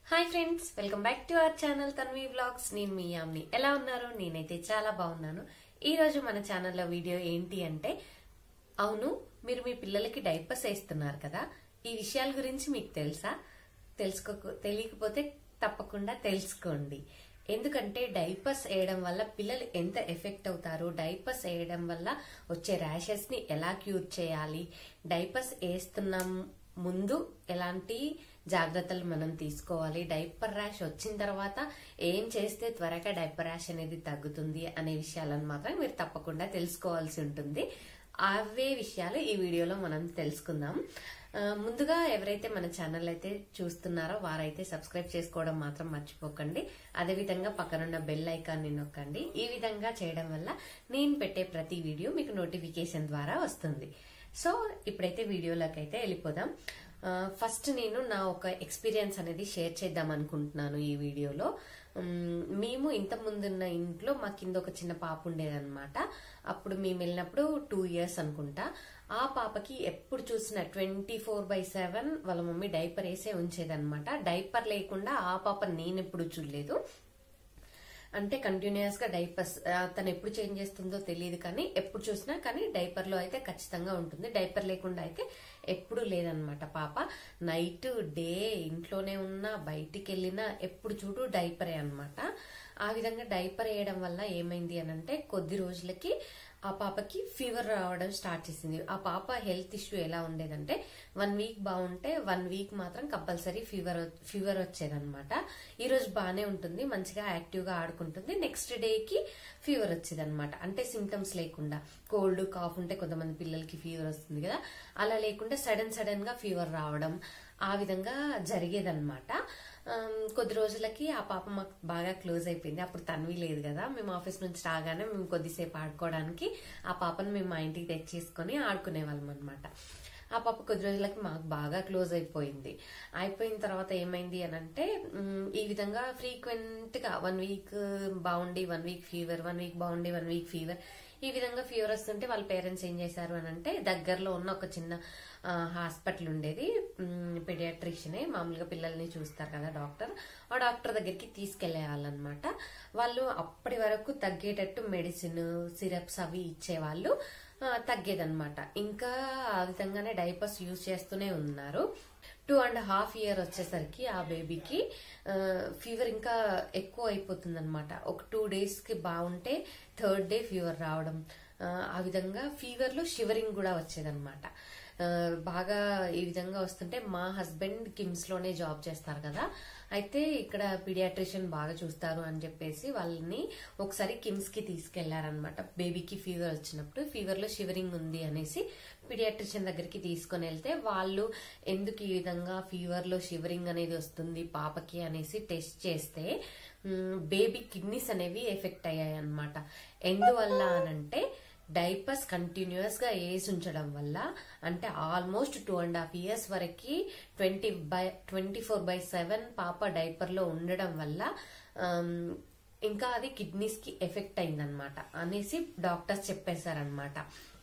hi friends welcome back to our channel Tanvi vlogs నేను మీ యామ్ని ఎలా ఉన్నారు నేనైతే చాలా బాగున్నాను ఈ రోజు మన ఛానల్లో వీడియో ఏంటి అంటే అవును మీరు మీ పిల్లలకి డైపర్స్ వేస్తున్నారు కదా ఈ విషయాల గురించి మీకు తెలుసా తెలుసుకో తెలియకపోతే తప్పకుండా తెలుసుకోండి ఎందుకంటే డైపర్స్ వేయడం వల్ల పిల్లలు ఎంత ఎఫెక్ట్ అవుతారు డైపర్స్ వేయడం వల్ల వచ్చే ర్యాషెస్ ని ఎలా క్యూర్ చేయాలి డైపర్స్ వేస్తున్నాం ముందు ఎలాంటి జాగ్రత్తలు మనం తీసుకోవాలి డైపర్ ర్యాష్ వచ్చిన తర్వాత ఏం చేస్తే త్వరగా డైపర్ ర్యాష్ అనేది తగ్గుతుంది అనే విషయాలను మాత్రం మీరు తప్పకుండా తెలుసుకోవాల్సి ఉంటుంది అవే విషయాలు ఈ వీడియోలో మనం తెలుసుకుందాం ఆ, ముందుగా ఎవరైతే మన ఛానల్ అయితే చూస్తున్నారో వారైతే సబ్స్క్రైబ్ చేసుకోవడం మాత్రం మర్చిపోకండి అదేవిధంగా పక్కనున్న బెల్ ఐకాన్ని నొక్కండి ఈ విధంగా చేయడం వల్ల నేను పెట్టే ప్రతి వీడియో మీకు నోటిఫికేషన్ ద్వారా వస్తుంది సో ఇప్పుడైతే వీడియోలోకి అయితే వెళ్ళిపోదాం ఆ, ఫస్ట్ నేను నా ఒక ఎక్స్పీరియన్స్ అనేది షేర్ చేద్దాం అనుకుంటున్నాను ఈ వీడియోలో ఉమ్, మేము ఇంత ముందున్న ఇంట్లో మా కింద ఒక చిన్న పాప ఉండేదన్నమాట అప్పుడు మేము వెళ్ళినప్పుడు టూ ఇయర్స్ అనుకుంటా ఆ పాపకి ఎప్పుడు చూసిన ట్వంటీ ఫోర్ బై సెవెన్ వాళ్ళ మమ్మీ డైపర్ వేసే ఉంచేదన్నమాట డైపర్ లేకుండా ఆ పాప నేను ఎప్పుడు చూడలేదు అంటే కంటిన్యూస్ గా డైపర్స్ ఆ, తను ఎప్పుడు చేంజ్ చేస్తుందో తెలియదు కానీ ఎప్పుడు చూసినా కానీ డైపర్ లో అయితే ఖచ్చితంగా ఉంటుంది డైపర్ లేకుండా అయితే ఎప్పుడు లేదనమాట పాప నైట్ డే ఇంట్లోనే ఉన్నా బయటికి వెళ్ళినా ఎప్పుడు చూడు డైపరే అన్నమాట ఆ విధంగా డైపర్ వేయడం వల్ల ఏమైంది అని అంటే కొద్ది రోజులకి ఆ పాపకి ఫీవర్ రావడం స్టార్ట్ చేసింది ఆ పాప హెల్త్ ఇష్యూ ఎలా ఉండేదంటే వన్ వీక్ బాగుంటే వన్ వీక్ మాత్రం కంపల్సరీ ఫీవర్ ఫీవర్ వచ్చేదన్నమాట ఈ రోజు బాగానే ఉంటుంది మంచిగా యాక్టివ్ గా ఆడుకుంటుంది నెక్స్ట్ డే కి ఫీవర్ వచ్చేది అనమాట అంటే సిమ్టమ్స్ లేకుండా కోల్డ్ కాఫ్ ఉంటే కొంతమంది పిల్లలకి ఫీవర్ వస్తుంది కదా అలా లేకుండా సడన్ సడన్ గా ఫీవర్ రావడం ఆ విధంగా జరిగేదన్నమాట ఆమ్, కొద్ది రోజులకి ఆ పాప మాకు బాగా క్లోజ్ అయిపోయింది అప్పుడు తన్వి లేదు కదా మేము ఆఫీస్ నుంచి రాగానే మేము కొద్దిసేపు ఆడుకోవడానికి ఆ పాపను మేము మా ఇంటికి తెచ్చేసుకొని ఆడుకునే వాళ్ళం అనమాట ఆ పాప కొద్ది రోజులకి మాకు బాగా క్లోజ్ అయిపోయింది అయిపోయిన తర్వాత ఏమైంది అని అంటే ఉమ్, ఈ విధంగా ఫ్రీక్వెంట్ గా వన్ వీక్ బాగుండి one week fever one week బాగుండి వన్ వీక్ ఫీవర్ ఈ విధంగా ఫీవర్ వస్తుంటే వాళ్ళ పేరెంట్స్ ఏం చేశారు అని అంటే దగ్గరలో ఉన్న ఒక చిన్న హాస్పిటల్ ఉండేది పెడియాట్రిషియనే మామూలుగా పిల్లల్ని చూస్తారు కదా డాక్టర్ ఆ డాక్టర్ దగ్గరికి తీసుకెళ్లేవాళ్ళనమాట వాళ్ళు అప్పటి వరకు తగ్గేటట్టు మెడిసిన్ సిరప్స్ అవి ఇచ్చేవాళ్ళు ఆ, తగ్గేదన్నమాట ఇంకా ఆ విధంగానే డైపర్స్ యూజ్ చేస్తూనే ఉన్నారు టూ అండ్ హాఫ్ ఇయర్ వచ్చేసరికి ఆ బేబీకి ఫీవర్ ఇంకా ఎక్కువ అయిపోతుంది అనమాట ఒక టూ డేస్ కి బాగుంటే థర్డ్ డే ఫీవర్ రావడం ఆ, ఆ విధంగా ఫీవర్ లో షివరింగ్ కూడా వచ్చేదన్నమాట ఆ, బాగా ఈ విధంగా వస్తుంటే మా హస్బెండ్ కిమ్స్ లోనే జాబ్ చేస్తారు కదా అయితే ఇక్కడ పీడియాట్రిషియన్ బాగా చూస్తారు అని చెప్పేసి వాళ్ళని ఒకసారి కిమ్స్ కి తీసుకెళ్లారనమాట బేబీకి ఫీవర్ వచ్చినప్పుడు ఫీవర్ లో షివరింగ్ ఉంది అనేసి పీడియాట్రిషియన్ దగ్గరికి తీసుకొని వెళ్తే వాళ్ళు ఎందుకు ఈ విధంగా ఫీవర్ లో షివరింగ్ అనేది వస్తుంది పాపకి అనేసి టెస్ట్ చేస్తే బేబీ కిడ్నీస్ అనేవి ఎఫెక్ట్ అయ్యాయి అనమాట ఎందువల్ల అనంటే డైపర్స్ కంటిన్యూస్ గా వేసి ఉంచడం వల్ల అంటే almost two and half years వరకు twenty by twenty four by seven పాప డైపర్ లో ఉండడం వల్ల ఆమ్, ఇంకా అది కిడ్నీస్ కి ఎఫెక్ట్ అయిందనమాట అనేసి డాక్టర్స్ చెప్పేశారనమాట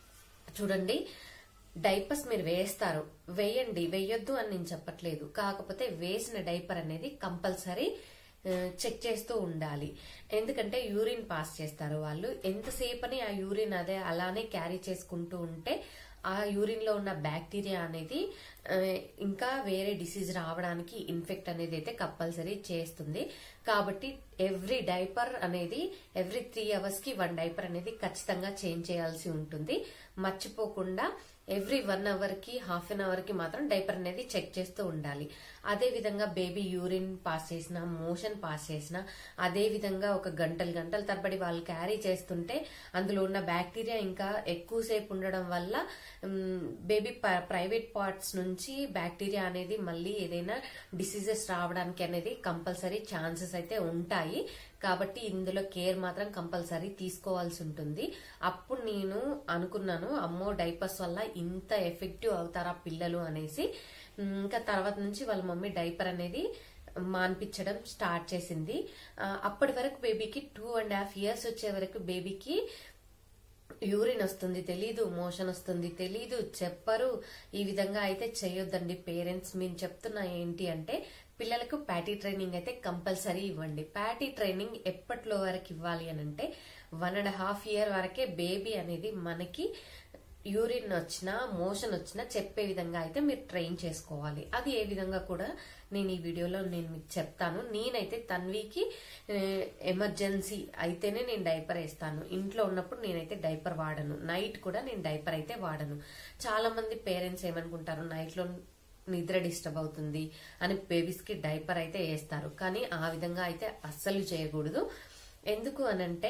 చూడండి డైపర్స్ మీరు వేస్తారు వేయండి వేయొద్దు అని నేను చెప్పట్లేదు కాకపోతే వేసిన డైపర్ అనేది కంపల్సరీ చెక్ చేస్తూ ఉండాలి ఎందుకంటే యూరిన్ పాస్ చేస్తారు వాళ్ళు ఎంతసేపని ఆ యూరిన్ అదే అలానే క్యారీ చేసుకుంటూ ఉంటే ఆ యూరిన్ లో ఉన్న బ్యాక్టీరియా అనేది ఆ, ఇంకా వేరే డిసీజ్ రావడానికి ఇన్ఫెక్ట్ అనేది అయితే కంపల్సరీ చేస్తుంది కాబట్టి ఎవ్రీ డైపర్ అనేది ఎవ్రీ త్రీ అవర్స్ కి వన్ డైపర్ అనేది ఖచ్చితంగా చేంజ్ చేయాల్సి ఉంటుంది మర్చిపోకుండా ఎవ్రీ వన్ అవర్ కి హాఫ్ అన్ అవర్ కి మాత్రం డైపర్ అనేది చెక్ చేస్తూ ఉండాలి అదే విధంగా బేబీ యూరిన్ పాస్ చేసిన మోషన్ పాస్ చేసిన అదే విధంగా ఒక గంటలు గంటల తరబడి వాళ్ళు క్యారీ చేస్తుంటే అందులో ఉన్న బ్యాక్టీరియా ఇంకా ఎక్కువసేపు ఉండడం వల్ల బేబీ ప్రైవేట్ పార్ట్స్ నుంచి బ్యాక్టీరియా అనేది మళ్ళీ ఏదైనా డిసీజెస్ రావడానికి అనేది కంపల్సరీ ఛాన్సెస్ అయితే ఉంటాయి కాబట్టి ఇందులో కేర్ మాత్రం కంపల్సరీ తీసుకోవాల్సి ఉంటుంది అప్పుడు నేను అనుకున్నాను అమ్మో డైపర్స్ వల్ల ఇంత ఎఫెక్టివ్ అవుతారా పిల్లలు అనేసి ఉమ్, ఇంకా తర్వాత నుంచి వాళ్ళ మమ్మీ డైపర్ అనేది మాన్పించడం స్టార్ట్ చేసింది ఆ, అప్పటి వరకు బేబీకి టూ అండ్ హాఫ్ ఇయర్స్ వచ్చే వరకు బేబీకి యూరిన్ వస్తుంది తెలీదు మోషన్ వస్తుంది తెలీదు చెప్పరు ఈ విధంగా అయితే చేయొద్దండి పేరెంట్స్ మేము చెప్తున్నా ఏంటి అంటే పిల్లలకు ప్యాటీ ట్రైనింగ్ అయితే కంపల్సరీ ఇవ్వండి ప్యాటీ ట్రైనింగ్ ఎప్పట్లో వరకు ఇవ్వాలి అని అంటే వన్ అండ్ హాఫ్ ఇయర్ వరకే బేబీ అనేది మనకి యూరిన్ వచ్చినా మోషన్ వచ్చినా చెప్పే విధంగా అయితే మీరు ట్రైన్ చేసుకోవాలి అది ఏ విధంగా కూడా నేను ఈ వీడియోలో నేను మీకు చెప్తాను నేనైతే తన్వికి ఏ, ఎమర్జెన్సీ అయితేనే నేను డైపర్ వేస్తాను ఇంట్లో ఉన్నప్పుడు నేనైతే డైపర్ వాడను నైట్ కూడా నేను డైపర్ అయితే వాడను చాలా మంది పేరెంట్స్ ఏమనుకుంటారు నైట్ లో నిద్ర డిస్టర్బ్ అవుతుంది అని బేబీస్ కి డైపర్ అయితే వేస్తారు కానీ ఆ విధంగా అయితే అస్సలు చేయకూడదు ఎందుకు అనంటే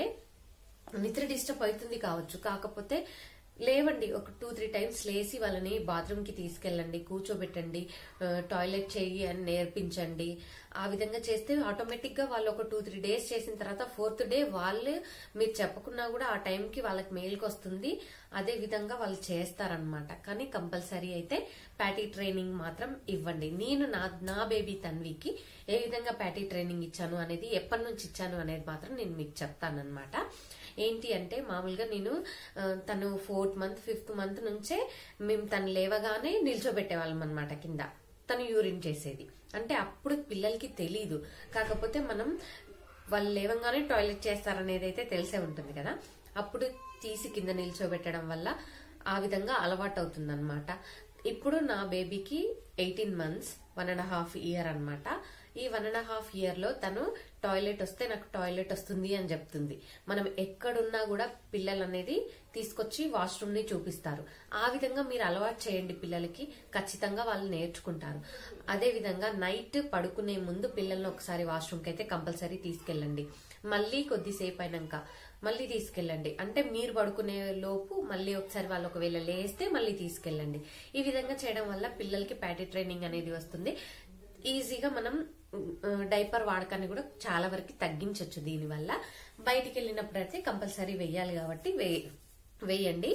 నిద్ర డిస్టర్బ్ అవుతుంది కావచ్చు కాకపోతే లేవండి ఒక టూ త్రీ టైమ్స్ లేసి వాళ్ళని బాత్రూమ్ కి తీసుకెళ్ళండి కూర్చోబెట్టండి ఆ, టాయిలెట్ చేయి అని నేర్పించండి ఆ విధంగా చేస్తే ఆటోమేటిక్ గా వాళ్ళు ఒక టూ త్రీ డేస్ చేసిన తర్వాత ఫోర్త్ డే వాళ్ళు మీరు చెప్పకున్నా కూడా ఆ టైంకి వాళ్ళకి మేలుకి వస్తుంది అదే విధంగా వాళ్ళు చేస్తారనమాట కానీ కంపల్సరీ అయితే ప్యాటీ ట్రైనింగ్ మాత్రం ఇవ్వండి నేను నా నా బేబీ తన్వికి ఏ విధంగా ప్యాటీ ట్రైనింగ్ ఇచ్చాను అనేది ఎప్పటి నుంచి ఇచ్చాను అనేది మాత్రం నేను మీకు చెప్తానన్నమాట ఏంటి అంటే మామూలుగా నేను ఆ, తను ఫోర్త్ మంత్ ఫిఫ్త్ మంత్ నుంచే మేము తను లేవగానే నిల్చోబెట్టేవాళ్ళం అనమాట కింద తను యూరిన్ చేసేది అంటే అప్పుడు పిల్లలకి తెలీదు కాకపోతే మనం వాళ్ళు లేవంగానే టాయిలెట్ చేస్తారనేది అయితే తెలిసే ఉంటుంది కదా అప్పుడు తీసి కింద నిల్చోబెట్టడం వల్ల ఆ విధంగా అలవాటు అవుతుంది ఇప్పుడు నా బేబీకి eighteen months one and half year అన్నమాట ఈ వన్ అండ్ హాఫ్ ఇయర్ లో తను టాయిలెట్ వస్తే నాకు టాయిలెట్ వస్తుంది అని చెప్తుంది మనం ఎక్కడున్నా కూడా పిల్లలు అనేది తీసుకొచ్చి వాష్రూమ్ ని చూపిస్తారు ఆ విధంగా మీరు అలవాటు చేయండి పిల్లలకి ఖచ్చితంగా వాళ్ళు నేర్చుకుంటారు అదే విధంగా నైట్ పడుకునే ముందు పిల్లల్ని ఒకసారి వాష్రూమ్ కి అయితే కంపల్సరీ తీసుకెళ్ళండి మళ్ళీ కొద్దిసేపు అయినాక మళ్ళీ తీసుకెళ్ళండి అంటే మీరు పడుకునే లోపు మళ్ళీ ఒకసారి వాళ్ళు ఒకవేళ లేస్తే మళ్ళీ తీసుకెళ్ళండి ఈ విధంగా చేయడం వల్ల పిల్లలకి ప్యాటీ ట్రైనింగ్ అనేది వస్తుంది ఈజీగా మనం డైపర్ వాడకాన్ని కూడా చాలా వరకు తగ్గించవచ్చు దీనివల్ల బయటికి వెళ్ళినప్పుడు అయితే కంపల్సరీ వేయాలి కాబట్టి వే- వేయండి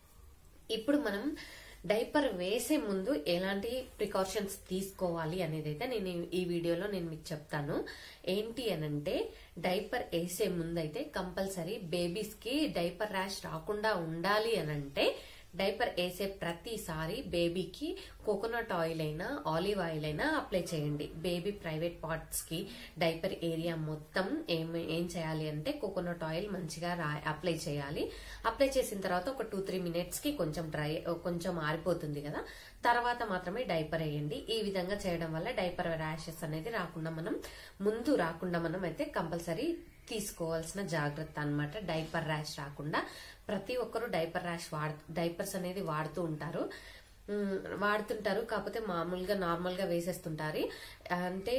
ఇప్పుడు మనం డైపర్ వేసే ముందు ఎలాంటి ప్రికాషన్స్ తీసుకోవాలి అనేది అయితే నేను ఈ- ఈ వీడియోలో నేను మీకు చెప్తాను ఏంటి అనంటే డైపర్ వేసే ముందు అయితే కంపల్సరీ బేబీస్ కి డైపర్ ర్యాష్ రాకుండా ఉండాలి అనంటే డైపర్ వేసే ప్రతిసారి బేబీకి కోకోనట్ ఆయిల్ అయినా ఆలివ్ ఆయిల్ అయినా అప్లై చేయండి బేబీ ప్రైవేట్ పార్ట్స్ కి డైపర్ ఏరియా మొత్తం ఏం ఏం చేయాలి అంటే కోకోనట్ ఆయిల్ మంచిగా రా- అప్లై చేయాలి అప్లై చేసిన తర్వాత ఒక టూ త్రీ మినిట్స్ కి కొంచెం డ్రై కొంచెం ఆరిపోతుంది కదా తర్వాత మాత్రమే డైపర్ వేయండి ఈ విధంగా చేయడం వల్ల డైపర్ ర్యాషెస్ అనేది రాకుండా మనం ముందు రాకుండా మనం అయితే కంపల్సరీ తీసుకోవాల్సిన జాగ్రత్త అన్నమాట డైపర్ ర్యాష్ రాకుండా ప్రతి ఒక్కరు డైపర్ ర్యాష్ వాడు డైపర్స్ అనేది వాడుతూ ఉంటారు ఉమ్, వాడుతుంటారు కాకపోతే మామూలుగా నార్మల్ గా వేసేస్తుంటారు అంటే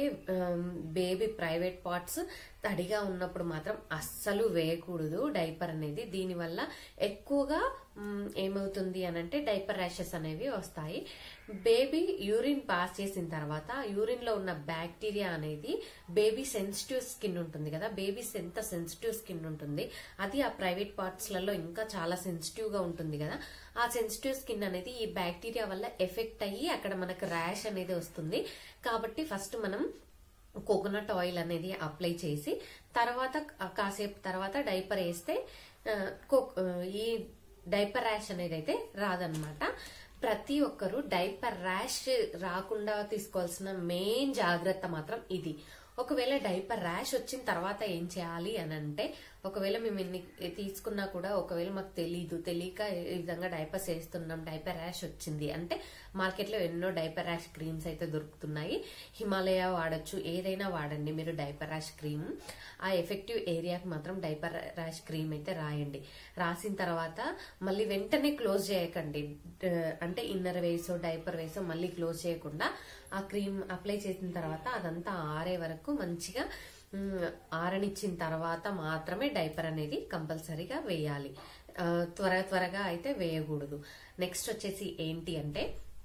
బేబీ ప్రైవేట్ పార్ట్స్ తడిగా ఉన్నప్పుడు మాత్రం అస్సలు వేయకూడదు డైపర్ అనేది దీనివల్ల ఎక్కువగా ఉమ్, ఏమవుతుంది అని అంటే డైపర్ ర్యాషెస్ అనేవి వస్తాయి బేబీ యూరిన్ పాస్ చేసిన తర్వాత యూరిన్ లో ఉన్న బ్యాక్టీరియా అనేది బేబీ సెన్సిటివ్ స్కిన్ ఉంటుంది కదా బేబీస్ ఎంత సెన్సిటివ్ స్కిన్ ఉంటుంది అది ఆ ప్రైవేట్ పార్ట్స్ లలో ఇంకా చాలా సెన్సిటివ్ గా ఉంటుంది కదా ఆ సెన్సిటివ్ స్కిన్ అనేది ఈ బ్యాక్టీరియా వల్ల ఎఫెక్ట్ అయ్యి అక్కడ మనకు ర్యాష్ అనేది వస్తుంది కాబట్టి ఫస్ట్ మనం కోకోనట్ ఆయిల్ అనేది అప్లై చేసి తర్వాత కాసేపు తర్వాత డైపర్ వేస్తే ఆ, కో- ఆ, ఈ డైపర్ ర్యాష్ అనేది అయితే రాదనమాట ప్రతి ఒక్కరు డైపర్ ర్యాష్ రాకుండా తీసుకోవాల్సిన మెయిన్ జాగ్రత్త మాత్రం ఇది ఒకవేళ డైపర్ ర్యాష్ వచ్చిన తర్వాత ఏం చేయాలి అని అంటే ఒకవేళ మేము ఎన్ని తీసుకున్నా కూడా ఒకవేళ మాకు తెలీదు తెలియక ఈ విధంగా డైపర్స్ వేస్తున్నాం డైపర్ ర్యాష్ వచ్చింది అంటే మార్కెట్ లో ఎన్నో డైపర్ ర్యాష్ క్రీమ్స్ అయితే దొరుకుతున్నాయి హిమాలయ వాడచ్చు ఏదైనా వాడండి మీరు డైపర్ ర్యాష్ క్రీమ్ ఆ ఎఫెక్టివ్ ఏరియాకి మాత్రం డైపర్ ర్యాష్ క్రీమ్ అయితే రాయండి రాసిన తర్వాత మళ్ళీ వెంటనే క్లోజ్ చేయకండి ఆ, అంటే ఇన్నర్ వేసో డైపర్ వేసో మళ్ళీ క్లోజ్ చేయకుండా ఆ క్రీమ్ అప్లై చేసిన తర్వాత అదంతా ఆరే వరకు మంచిగా మ్, ఆరనిచ్చిన తర్వాత మాత్రమే డైపర్ అనేది కంపల్సరీగా వేయాలి ఆ, త్వర త్వరగా అయితే వేయకూడదు నెక్స్ట్ వచ్చేసి ఏంటి అంటే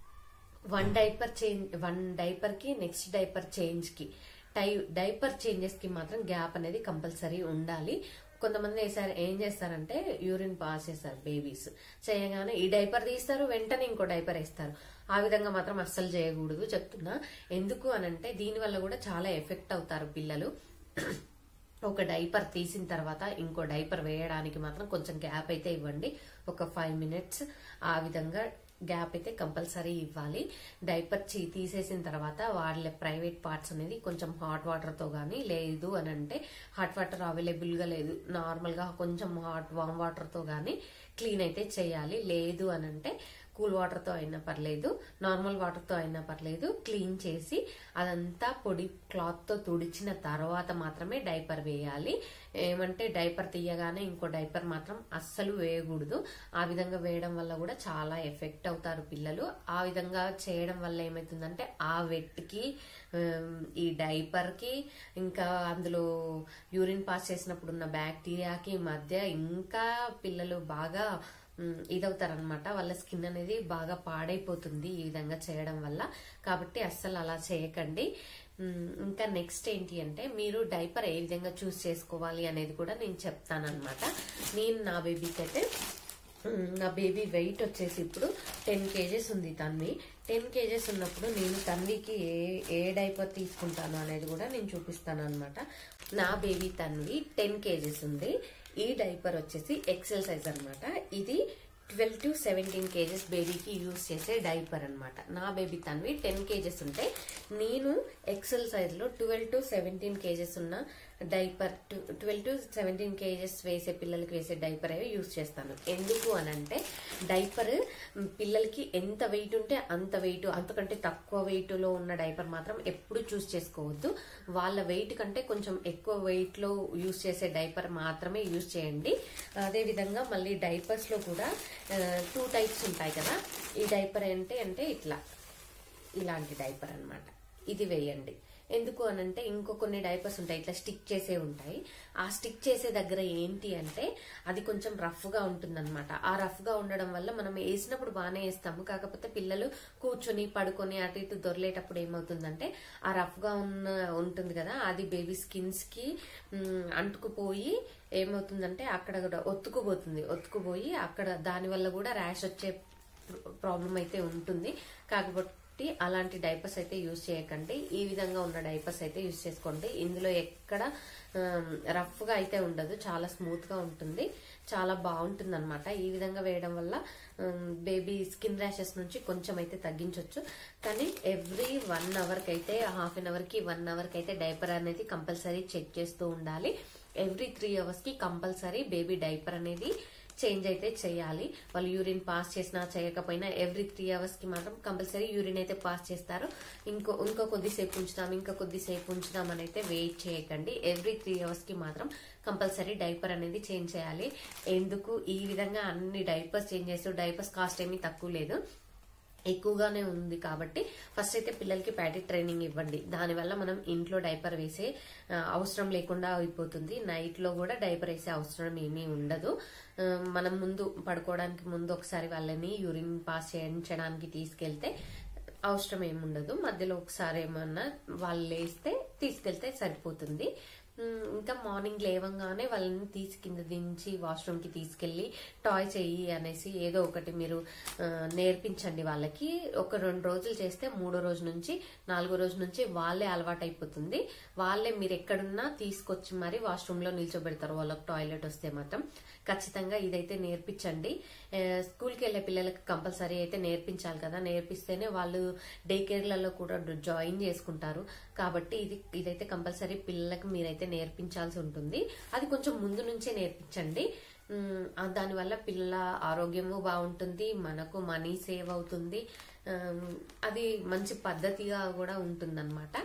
one diaper change one diaper కి నెక్స్ట్ డైపర్ చేంజ్ కి టై డైపర్ చేంజెస్ కి మాత్రం గ్యాప్ అనేది కంపల్సరీ ఉండాలి కొంతమంది వేసారు ఏం చేస్తారంటే యూరిన్ పాస్ చేస్తారు బేబీస్ చేయగానే ఈ డైపర్ తీస్తారు వెంటనే ఇంకో డైపర్ వేస్తారు ఆ విధంగా మాత్రం అస్సలు చేయకూడదు చెప్తున్నా ఎందుకు అనంటే దీని వల్ల కూడా చాలా ఎఫెక్ట్ అవుతారు పిల్లలు ఒక డైపర్ తీసిన తర్వాత ఇంకో డైపర్ వేయడానికి మాత్రం కొంచెం గ్యాప్ అయితే ఇవ్వండి ఒక ఫైవ్ మినిట్స్ ఆ విధంగా గ్యాప్ అయితే కంపల్సరీ ఇవ్వాలి డైపర్ చీ తీసేసిన తర్వాత వాళ్ళ ప్రైవేట్ పార్ట్స్ అనేది కొంచెం హాట్ వాటర్ తో గానీ లేదు అని అంటే హాట్ వాటర్ అవైలబుల్ గా లేదు నార్మల్ గా కొంచెం హాట్ వామ్ వాటర్ తో గానీ క్లీన్ అయితే చేయాలి లేదు అని అంటే కూల్ వాటర్ తో అయినా పర్లేదు నార్మల్ వాటర్ తో అయినా పర్లేదు క్లీన్ చేసి అదంతా పొడి క్లాత్ తో తుడిచిన తర్వాత మాత్రమే డైపర్ వేయాలి ఏమంటే డైపర్ తీయగానే ఇంకో డైపర్ మాత్రం అస్సలు వేయకూడదు ఆ విధంగా వేయడం వల్ల కూడా చాలా ఎఫెక్ట్ అవుతారు పిల్లలు ఆ విధంగా చేయడం వల్ల ఏమవుతుందంటే ఆ వెట్కి ఈ డైపర్ కి ఇంకా అందులో యూరిన్ పాస్ చేసినప్పుడు ఉన్న బ్యాక్టీరియాకి మధ్య ఇంకా పిల్లలు బాగా ఇదవుతారనమాట వాళ్ళ స్కిన్ అనేది బాగా పాడైపోతుంది ఈ విధంగా చేయడం వల్ల కాబట్టి అస్సలు అలా చేయకండి ఉమ్, ఇంకా నెక్స్ట్ ఏంటి అంటే మీరు డైపర్ ఏ విధంగా చూస్ చేసుకోవాలి అనేది కూడా నేను చెప్తానన్నమాట నేను నా బేబీకి అయితే ఉమ్, నా బేబీ వెయిట్ వచ్చేసి ఇప్పుడు టెన్ కేజెస్ ఉంది తన్వి టెన్ కేజెస్ ఉన్నప్పుడు నేను తన్వికి ఏ ఏ డైపర్ తీసుకుంటాను అనేది కూడా నేను చూపిస్తాను అనమాట నా బేబీ తన్వి టెన్ కేజెస్ ఉంది ఈ డైపర్ వచ్చేసి ఎక్సెల్ సైజ్ అన్నమాట ఇది ట్వెల్వ్ టు సెవెంటీన్ కేజెస్ బేబీకి యూజ్ చేసే డైపర్ అన్నమాట నా బేబీ తన్వి టెన్ కేజెస్ ఉంటే నేను ఎక్సెల్ సైజ్ లో ట్వెల్వ్ టు సెవెంటీన్ కేజెస్ ఉన్న diaper twelve to seventeen kgs వేసే పిల్లలకి వేసే డైపర్ అవి యూజ్ చేస్తాను ఎందుకు అని అంటే డైపర్ పిల్లలకి ఎంత వెయిట్ ఉంటే అంత వెయిట్ అంతకంటే తక్కువ weight లో ఉన్న డైపర్ మాత్రం ఎప్పుడు చూస్ చేసుకోవద్దు వాళ్ళ వెయిట్ కంటే కొంచెం ఎక్కువ weight లో యూజ్ చేసే డైపర్ మాత్రమే యూజ్ చేయండి అదే విధంగా మళ్ళీ డైపర్స్ లో కూడా టూ టైప్స్ ఉంటాయి కదా ఈ డైపర్ ఏంటి అంటే ఇట్లా ఇలాంటి డైపర్ అన్నమాట ఇది వేయండి ఎందుకు అనంటే ఇంకో కొన్ని డైపర్స్ ఉంటాయి ఇట్లా స్టిక్ చేసే ఉంటాయి ఆ స్టిక్ చేసే దగ్గర ఏంటి అంటే అది కొంచెం రఫ్ గా ఉంటుందన్నమాట ఆ రఫ్ గా ఉండడం వల్ల మనం వేసినప్పుడు బాగానే వేస్తాము కాకపోతే పిల్లలు కూర్చొని పడుకొని అటు ఇటు దొరలేటప్పుడు ఏమవుతుందంటే ఆ రఫ్ గా ఉన్న ఉంటుంది కదా అది బేబీ స్కిన్స్ కి మ్, అంటుకుపోయి ఏమవుతుందంటే అక్కడ కూడా ఒత్తుకుపోతుంది ఒత్తుకుపోయి అక్కడ దాని వల్ల కూడా ర్యాష్ వచ్చే ప్రాబ్లం అయితే ఉంటుంది కాకపోతే అలాంటి డైపర్స్ అయితే యూజ్ చేయకండి ఈ విధంగా ఉన్న డైపర్స్ అయితే యూజ్ చేసుకోండి ఇందులో ఎక్కడ రఫ్ గా అయితే ఉండదు చాలా స్మూత్ గా ఉంటుంది చాలా బాగుంటుంది అనమాట ఈ విధంగా వేయడం వల్ల బేబీ స్కిన్ ర్యాషెస్ నుంచి కొంచెం అయితే తగ్గించవచ్చు కానీ ఎవ్రీ వన్ అవర్ కి అయితే హాఫ్ అన్ అవర్ కి వన్ అవర్ కి అయితే డైపర్ అనేది కంపల్సరీ చెక్ చేస్తూ ఉండాలి ఎవ్రీ త్రీ అవర్స్ కి కంపల్సరీ బేబీ డైపర్ అనేది చేంజ్ అయితే చేయాలి వాళ్ళు యూరిన్ పాస్ చేసినా చేయకపోయినా ఎవ్రీ త్రీ అవర్స్ కి మాత్రం కంపల్సరీ యూరిన్ అయితే పాస్ చేస్తారు ఇంకో ఇంకో కొద్దిసేపు ఉంచుదాం ఇంకా కొద్దిసేపు ఉంచుదాం అని అయితే వెయిట్ చేయకండి ఎవ్రీ త్రీ అవర్స్ కి మాత్రం కంపల్సరీ డైపర్ అనేది చేంజ్ చేయాలి ఎందుకు ఈ విధంగా అన్ని డైపర్స్ చేంజ్ చేస్తూ డైపర్స్ కాస్ట్ ఏమీ తక్కువ లేదు ఎక్కువగానే ఉంది కాబట్టి ఫస్ట్ అయితే పిల్లలకి ప్యాటీ ట్రైనింగ్ ఇవ్వండి దానివల్ల మనం ఇంట్లో డైపర్ వేసే ఆ, అవసరం లేకుండా అయిపోతుంది నైట్ లో కూడా డైపర్ వేసే అవసరం ఏమీ ఉండదు ఆ, మనం ముందు పడుకోవడానికి ముందు ఒకసారి వాళ్ళని యూరిన్ పాస్ చేయించడానికి తీసుకెళ్తే అవసరం ఏముండదు మధ్యలో ఒకసారి ఏమన్నా వాళ్ళు లేస్తే తీసుకెళ్తే సరిపోతుంది ఉమ్, ఇంకా మార్నింగ్ లేవంగానే వాళ్ళని తీసి కింద దించి వాష్రూమ్ కి తీసుకెళ్లి టాయ్ చెయ్యి అనేసి ఏదో ఒకటి మీరు ఆ, నేర్పించండి వాళ్ళకి ఒక రెండు రోజులు చేస్తే మూడో రోజు నుంచి నాలుగో రోజు నుంచి వాళ్ళే అలవాటు అయిపోతుంది వాళ్ళే మీరు ఎక్కడున్నా తీసుకొచ్చి మరి వాష్రూమ్ లో నిల్చోబెడతారు వాళ్ళకి టాయిలెట్ వస్తే మాత్రం ఖచ్చితంగా ఇదైతే నేర్పించండి ఆ, స్కూల్కి వెళ్లే పిల్లలకి కంపల్సరీ అయితే నేర్పించాలి కదా నేర్పిస్తేనే వాళ్ళు డే కేర్లలో కూడా జాయిన్ చేసుకుంటారు కాబట్టి ఇది ఇదైతే కంపల్సరీ పిల్లలకు మీరైతే నేర్పించాల్సి ఉంటుంది అది కొంచెం ముందు నుంచే నేర్పించండి ఉమ్, ఆ దానివల్ల పిల్లల ఆరోగ్యము బాగుంటుంది మనకు మనీ సేవ్ అవుతుంది ఉమ్, అది మంచి పద్ధతిగా కూడా ఉంటుందన్నమాట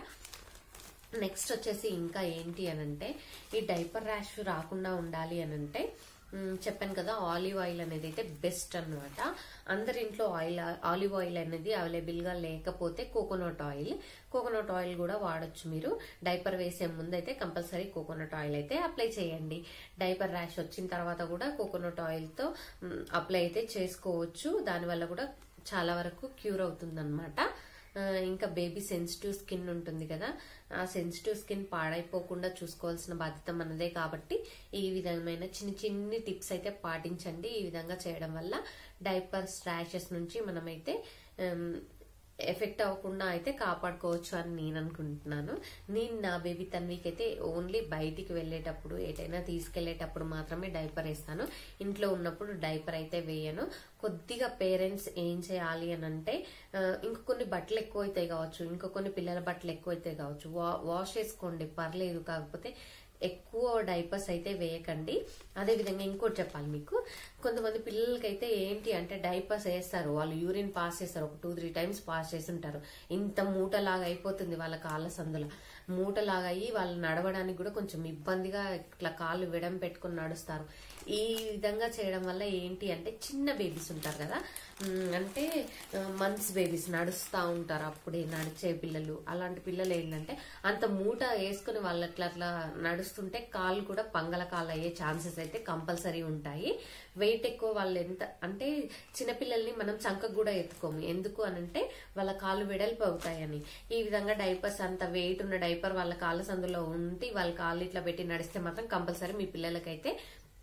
నెక్స్ట్ వచ్చేసి ఇంకా ఏంటి అని అంటే ఈ డైపర్ ర్యాష్ రాకుండా ఉండాలి అని అంటే మ్, చెప్పాను కదా ఆలివ్ ఆయిల్ అనేది అయితే బెస్ట్ అన్నమాట అందరి ఇంట్లో ఆయిల్ ఆలివ్ ఆయిల్ అనేది అవైలబుల్ గా లేకపోతే కోకోనట్ ఆయిల్ కోకోనట్ ఆయిల్ కూడా వాడొచ్చు మీరు డైపర్ వేసే ముందు అయితే కంపల్సరీ కోకోనట్ ఆయిల్ అయితే అప్లై చేయండి డైపర్ ర్యాష్ వచ్చిన తర్వాత కూడా కోకోనట్ ఆయిల్ తో మ్, అప్లై అయితే చేసుకోవచ్చు దానివల్ల కూడా చాలా వరకు క్యూర్ అవుతుంది ఆ, ఇంకా బేబీ సెన్సిటివ్ స్కిన్ ఉంటుంది కదా ఆ సెన్సిటివ్ స్కిన్ పాడైపోకుండా చూసుకోవాల్సిన బాధ్యత మనదే కాబట్టి ఈ విధమైన చిన్న చిన్ని టిప్స్ అయితే పాటించండి ఈ విధంగా చేయడం వల్ల డైపర్స్ ర్యాషెస్ నుంచి మనమైతే ఆమ్, ఎఫెక్ట్ అవ్వకుండా అయితే కాపాడుకోవచ్చు అని నేను అనుకుంటున్నాను నేను నా బేబీ తన్వికి అయితే ఓన్లీ బయటికి వెళ్ళేటప్పుడు ఎటైనా తీసుకెళ్లేటప్పుడు మాత్రమే డైపర్ వేస్తాను ఇంట్లో ఉన్నప్పుడు డైపర్ అయితే వేయను కొద్దిగా పేరెంట్స్ ఏం చేయాలి అని అంటే ఆ, ఇంక కొన్ని బట్టలు ఎక్కువ అవుతాయి కావచ్చు ఇంకా కొన్ని పిల్లల బట్టలు ఎక్కువ అవుతాయి కావచ్చు వా- వాష్ చేసుకోండి పర్లేదు కాకపోతే ఎక్కువ డైపర్స్ అయితే వేయకండి అదే విధంగా ఇంకోటి చెప్పాలి మీకు కొంతమంది పిల్లలకైతే ఏంటి అంటే డైపర్స్ వేస్తారు వాళ్ళు యూరిన్ పాస్ చేస్తారు ఒక టూ త్రీ టైమ్స్ పాస్ చేస్తుంటారు ఇంత మూటలాగా అయిపోతుంది వాళ్ళ కాళ్ళ సందుల మూటలాగా అయ్యి వాళ్ళు నడవడానికి కూడా కొంచెం ఇబ్బందిగా ఇట్లా కాళ్ళు విడం పెట్టుకుని నడుస్తారు ఈ విధంగా చేయడం వల్ల ఏంటి అంటే చిన్న బేబీస్ ఉంటారు కదా ఉమ్, అంటే మంత్స్ బేబీస్ నడుస్తూ ఉంటారు అప్పుడే నడిచే పిల్లలు అలాంటి పిల్లలు ఏంటంటే అంత మూట వేసుకుని వాళ్ళు అట్లా అట్లా నడుస్తుంటే కాళ్ళు కూడా పంగల కాళ్ళు అయ్యే ఛాన్సెస్ అయితే కంపల్సరీ ఉంటాయి వెయిట్ ఎక్కువ వాళ్ళు ఎంత అంటే చిన్నపిల్లల్ని మనం చంకకు కూడా ఎత్తుకోము ఎందుకు అనంటే వాళ్ళ కాళ్ళు వెడల్పు అవుతాయని ఈ విధంగా డైపర్స్ అంత వెయిట్ ఉన్న డైపర్ వాళ్ళ కాళ్ళ సందులో ఉండి వాళ్ళ కాళ్ళు ఇట్లా పెట్టి నడిస్తే మాత్రం కంపల్సరీ మీ పిల్లలకైతే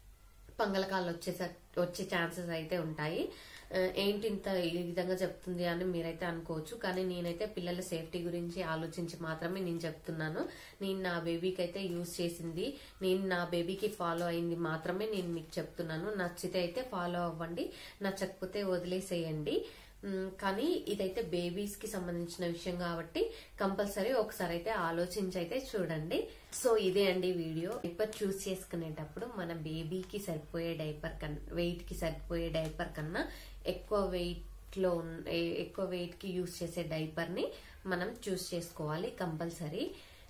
పంగలకాళ్ళు వచ్చే వచ్చే ఛాన్సెస్ అయితే ఉంటాయి ఆ, ఏంటి ఇంత ఈ విధంగా చెప్తుంది అని మీరైతే అనుకోవచ్చు కానీ నేనైతే పిల్లల సేఫ్టీ గురించి ఆలోచించి మాత్రమే నేను చెప్తున్నాను నేను నా బేబీకి అయితే యూజ్ చేసింది నేను నా బేబీకి ఫాలో అయింది మాత్రమే నేను మీకు చెప్తున్నాను నచ్చితే అయితే ఫాలో అవ్వండి నచ్చకపోతే వదిలేసేయండి ఉమ్, కానీ ఇదైతే బేబీస్ కి సంబంధించిన విషయం కాబట్టి కంపల్సరీ ఒకసారి అయితే ఆలోచించి అయితే చూడండి సో ఇదే అండి వీడియో డైపర్ చూస్ చేసుకునేటప్పుడు మన బేబీకి సరిపోయే డైపర్ కన్నా వెయిట్ కి సరిపోయే డైపర్ కన్నా ఎక్కువ వెయిట్ లో ఉన్న- ఏ- ఎక్కువ వెయిట్ కి యూస్ చేసే డైపర్ ని మనం చూస్ చేసుకోవాలి కంపల్సరీ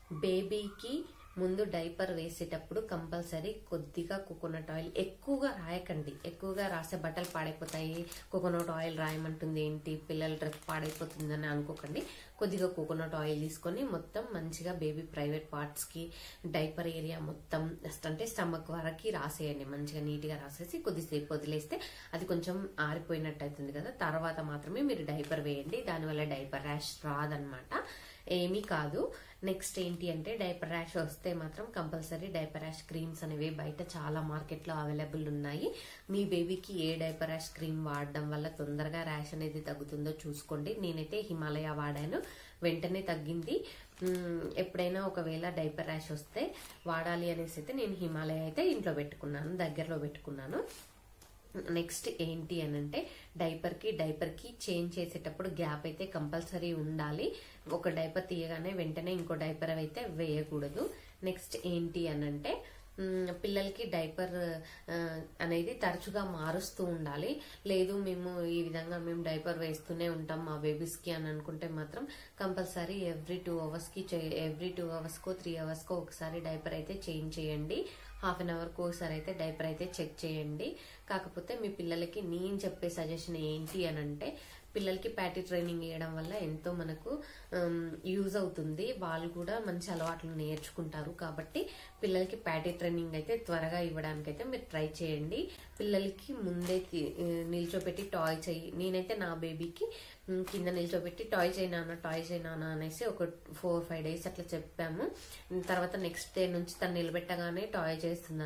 బేబీకి ముందు డైపర్ వేసేటప్పుడు కంపల్సరీ కొద్దిగా కోకోనట్ ఆయిల్ ఎక్కువగా రాయకండి ఎక్కువగా రాసే బట్టలు పాడైపోతాయి కోకోనట్ ఆయిల్ రాయమంటుంది ఏంటి పిల్లల డ్రెస్ పాడైపోతుందని అనుకోకండి కొద్దిగా కోకోనట్ ఆయిల్ తీసుకొని మొత్తం మంచిగా బేబీ ప్రైవేట్ పార్ట్స్ కి డైపర్ ఏరియా మొత్తం just అంటే స్టమక్ వరకు రాసేయండి మంచిగా నీట్ గా రాసేసి కొద్దిసేపు వదిలేస్తే అది కొంచెం ఆరిపోయినట్టు అవుతుంది కదా తర్వాత మాత్రమే మీరు డైపర్ వేయండి దానివల్ల డైపర్ ర్యాష్ రాదనమాట ఏమీ కాదు నెక్స్ట్ ఏంటి అంటే డైపర్ ర్యాష్ వస్తే మాత్రం కంపల్సరీ డైపర్ ర్యాష్ క్రీమ్స్ అనేవి బయట చాలా మార్కెట్లో అవైలబుల్ ఉన్నాయి మీ బేబీకి ఏ డైపర్ ర్యాష్ క్రీమ్ వాడడం వల్ల తొందరగా ర్యాష్ అనేది తగ్గుతుందో చూసుకోండి నేనైతే హిమాలయ వాడాను వెంటనే తగ్గింది మ్మ్, ఎప్పుడైనా ఒకవేళ డైపర్ ర్యాష్ వస్తే వాడాలి అనేసి అయితే నేను హిమాలయ అయితే ఇంట్లో పెట్టుకున్నాను దగ్గరలో పెట్టుకున్నాను నెక్స్ట్ ఏంటి అని అంటే డైపర్ కి డైపర్ కి చేంజ్ చేసేటప్పుడు గ్యాప్ అయితే కంపల్సరీ ఉండాలి ఒక డైపర్ తీయగానే వెంటనే ఇంకో డైపర్ అయితే వేయకూడదు నెక్స్ట్ ఏంటి అని అంటే మ్, పిల్లలకి డైపర్ ఆ, అనేది తరచుగా మారుస్తూ ఉండాలి లేదు మేము ఈ విధంగా మేము డైపర్ వేస్తూనే ఉంటాం మా బేబీస్ కి అని అనుకుంటే మాత్రం కంపల్సరీ ఎవ్రీ టూ అవర్స్ కి ఎవ్రీ టూ అవర్స్ కో త్రీ అవర్స్ కో ఒకసారి డైపర్ అయితే చేంజ్ చేయండి హాఫ్ అన్ అవర్ ఒకసారి అయితే డైపర్ అయితే చెక్ చేయండి కాకపోతే మీ పిల్లలకి నేను చెప్పే సజెషన్ ఏంటి అని అంటే పిల్లలకి ప్యాటీ ట్రైనింగ్ ఇవ్వడం వల్ల ఎంతో మనకు యూజ్ అవుతుంది వాళ్ళు కూడా మంచి అలవాట్లు నేర్చుకుంటారు కాబట్టి పిల్లలకి ప్యాటీ ట్రైనింగ్ అయితే త్వరగా ఇవ్వడానికి అయితే మీరు ట్రై చేయండి పిల్లలకి ముందే తి- ఆ, నిల్చోపెట్టి టాయ్ చేయి నేనైతే నా బేబీకి ఉమ్, కింద నిల్చోబెట్టి టాయ్ చేయనా టాయ్ చేయనా అనేసి ఒక ఫోర్ ఫైవ్ డేస్ అట్లా చెప్పాము తర్వాత నెక్స్ట్ డే నుంచి తను నిలబెట్టగానే టాయ్ చేస్తుంది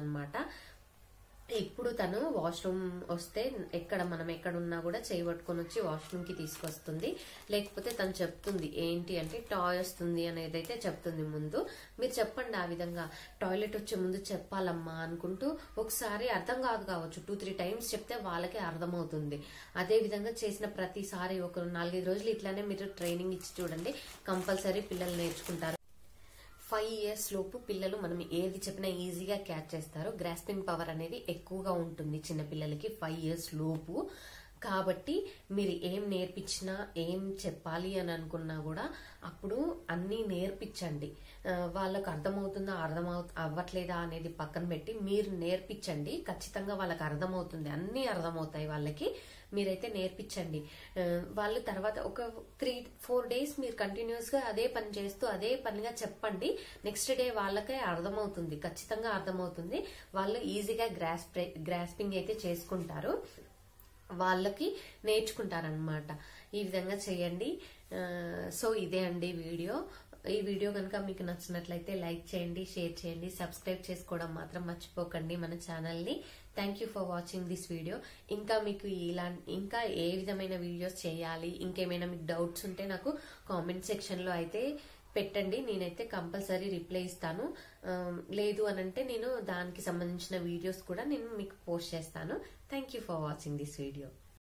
ఇప్పుడు తను వాష్రూమ్ వస్తే ఎక్కడ మనం ఎక్కడ ఉన్నా కూడా చేయి పట్టుకొని వచ్చి వాష్రూమ్ కి తీసుకొస్తుంది లేకపోతే తను చెప్తుంది ఏంటి అంటే టాయ్ వస్తుంది అనేది అయితే చెప్తుంది ముందు మీరు చెప్పండి ఆ విధంగా టాయిలెట్ వచ్చే ముందు చెప్పాలమ్మా అనుకుంటూ ఒకసారి అర్థం కాదు కావచ్చు టూ త్రీ టైమ్స్ చెప్తే వాళ్ళకే అర్థమవుతుంది అదే విధంగా చేసిన ప్రతిసారి ఒక నాలుగైదు రోజులు ఇట్లానే మీరు ట్రైనింగ్ ఇచ్చి చూడండి కంపల్సరీ పిల్లలు నేర్చుకుంటారు ఫైవ్ ఇయర్స్ లోపు పిల్లలు మనం ఏది చెప్పినా ఈజీగా క్యాచ్ చేస్తారు గ్రాస్పింగ్ పవర్ అనేది ఎక్కువగా ఉంటుంది చిన్న పిల్లలకి ఫైవ్ ఇయర్స్ లోపు కాబట్టి మీరు ఏం నేర్పించినా ఏం చెప్పాలి అని అనుకున్నా కూడా అప్పుడు అన్నీ నేర్పించండి ఆ, వాళ్ళకు అర్థమవుతుందా అర్థం అవ్వట్లేదా అనేది పక్కన పెట్టి మీరు నేర్పించండి ఖచ్చితంగా వాళ్ళకి అర్థమవుతుంది అన్నీ అర్థమవుతాయి వాళ్ళకి మీరైతే నేర్పించండి ఆ, వాళ్ళు తర్వాత ఒక త్రీ ఫోర్ డేస్ మీరు కంటిన్యూస్ గా అదే పని చేస్తూ అదే పనిగా చెప్పండి నెక్స్ట్ డే వాళ్ళకే అర్థమవుతుంది ఖచ్చితంగా అర్థమవుతుంది వాళ్ళు ఈజీగా గ్రాస్ప్ గ్రాస్పింగ్ అయితే చేసుకుంటారు వాళ్ళకి నేర్చుకుంటారనమాట ఈ విధంగా చేయండి ఆ, సో ఇదే అండి వీడియో ఈ వీడియో కనుక మీకు నచ్చినట్లయితే లైక్ చేయండి షేర్ చేయండి సబ్స్క్రైబ్ చేసుకోవడం మాత్రం మర్చిపోకండి మన ఛానల్ని thank you for watching this video ఇంకా మీకు ఇలా ఇంకా ఏ విధమైన వీడియోస్ చేయాలి ఇంకేమైనా మీకు డౌట్స్ ఉంటే నాకు కామెంట్ సెక్షన్లో అయితే పెట్టండి నేనైతే కంపల్సరీ రిప్లై ఇస్తాను ఆ, లేదు అనంటే నేను దానికి సంబంధించిన వీడియోస్ కూడా నేను మీకు పోస్ట్ చేస్తాను thank you for watching this video